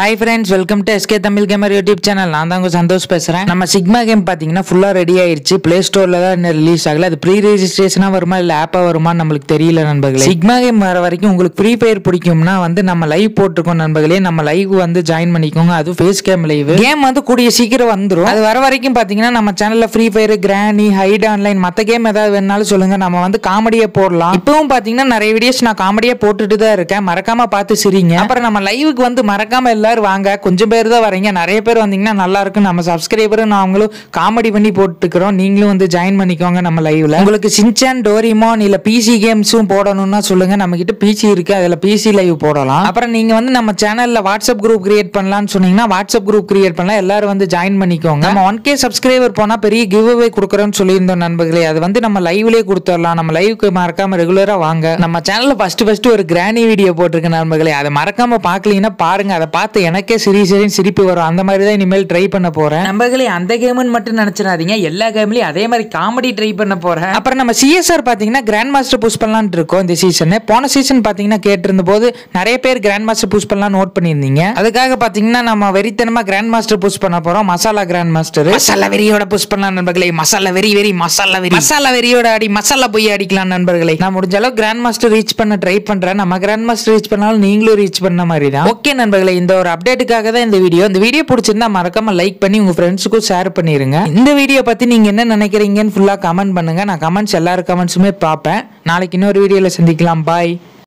hi friends welcome to SK Tamil gamer YouTube channel நான் தான் உங்க சந்தோஷ் பேசுறேன் நம்ம சிக்மா கேம் பாத்தீங்கன்னா ஃபுல்லா ரெடி ஆயிருச்சு பிளே ஸ்டோர்ல தான் இன்னும் ரிலீஸ் ஆகல அது ப்ரீ ரெஜிஸ்ட்ரேஷனா வருமா இல்ல ஆப்பா வருமா நம்மளுக்கு தெரியல நண்பர்களே சிக்மா கேம் வர வரைக்கும் உங்களுக்கு ஃப்ரீ ஃபயர் பிடிக்கும்னா வந்து நம்ம லைவ் போட்டிருக்கோம் நண்பர்களே நம்ம லைவ் வந்து ஜாயின் பண்ணிக்கோங்க அது ஃபேஸ் கேம் லைவ் கேம் வந்து கூடிய சீக்கிரம் வந்துரும் அது வர வரைக்கும் பாத்தீங்கன்னா நம்ம சேனல்ல Free Fire Granny hide online மத்த கேம் ஏதாவது வேணாலும் சொல்லுங்க நம்ம வந்து காமெடியே போடலாம் இப்பவும் பாத்தீங்கன்னா நிறைய வீடியோஸ் நான் காமெடியா போட்டுட்டு தான் இருக்கேன் மறக்காம பார்த்து சிரிங்க அப்புறம் நம்ம லைவுக்கு வந்து மறக்காம எல்லாரும் வாங்க கொஞ்சம் பேர் தான் வரீங்க நிறைய பேர் வந்தீங்கன்னா நல்லா இருக்கும் நம்ம சப்ஸ்கிரைபரும் நாங்களும் காமெடி பண்ணி போட்டுக்கிறோம் நீங்களும் வந்து ஜாயின் பண்ணிக்கோங்க நம்ம லைவ்ல உங்களுக்கு சின்சான் டோரிமான் இல்ல பிசி கேம்ஸும் போடணும்னா சொல்லுங்க நம்ம கிட்ட பிசி இருக்கு அதுல பிசி லைவ் போடலாம் அப்புறம் நீங்க வந்து நம்ம சேனல்ல வாட்ஸ்அப் குரூப் கிரியேட் பண்ணலாம்னு சொன்னீங்கன்னா வாட்ஸ்அப் குரூப் கிரியேட் பண்ணலாம் எல்லாரும் வந்து ஜாயின் பண்ணிக்கோங்க நம்ம ஒன் கே சப்ஸ்கிரைபர் போனா பெரிய கிவ் அவே கொடுக்குறோம்னு சொல்லியிருந்தோம் நண்பர்களே அது வந்து நம்ம லைவ்லயே கொடுத்துடலாம் நம்ம லைவுக்கு மறக்காம ரெகுலரா வாங்க நம்ம சேனல்ல ஃபர்ஸ்ட் ஃபர்ஸ்ட் ஒரு கிரானி வீடியோ போட்டிருக்கேன் நண்பர்களே அதை மறக்காம பார்க்கலீங்கன்னா பாருங்க அதை பார்த்து எனக்கே சிரி சிரின்னு சிரிப்பு வரும் அந்த மாதிரி தான் இனிமேல் ட்ரை பண்ண போறேன் நண்பர்களே அந்த கேம்னு மட்டும் நினைச்சிடாதீங்க எல்லா கேம்லயும் அதே மாதிரி காமெடி ட்ரை பண்ண போறேன் அப்புறம் நம்ம சிஎஸ்ஆர் பாத்தீங்கன்னா கிராண்ட் மாஸ்டர் புஷ் பண்ணலாம்னு இருக்கோம் இந்த சீசன் போன சீசன் பாத்தீங்கன்னா கேட்டிருந்த போது நிறைய பேர் கிராண்ட் மாஸ்டர் புஷ் பண்ணலாம் நோட் பண்ணியிருந்தீங்க அதுக்காக பாத்தீங்கன்னா நம்ம வெறித்தனமா கிராண்ட் மாஸ்டர் புஷ் பண்ண போறோம் மசாலா கிராண்ட் மாஸ்டர் மசாலா வெறியோட புஷ் பண்ணலாம் நண்பர்களே masala very very masala very masala வெறியோட அடி மசாலா போய் அடிக்கலாம் நண்பர்களே நான் முடிஞ்ச அளவு கிராண்ட் மாஸ்டர் ரீச் பண்ண ட்ரை பண்றேன் நம்ம கிராண்ட் மாஸ்டர் ரீச் பண்ணாலும் நீங்களும் ரீச் பண்ண மாதிரி தான் ஓகே நண்பர்களே இந்த ஒரு அப்டேட்டுக்காக தான் இந்த வீடியோ இந்த வீடியோ பிடிச்சிருந்தா மறக்காம லைக் பண்ணி உங்க ஃப்ரெண்ட்ஸுக்கும் ஷேர் பண்ணிருங்க இந்த வீடியோ பத்தி நீங்க என்ன நினைக்கிறீங்கன்னு ஃபுல்லா கமெண்ட் பண்ணுங்க நான் கமெண்ட்ஸ் எல்லாரும் கமெண்ட்ஸுமே பார்ப்பேன் நாளைக்கு இன்னொரு வீடியோல சந்திக்கலாம் பாய்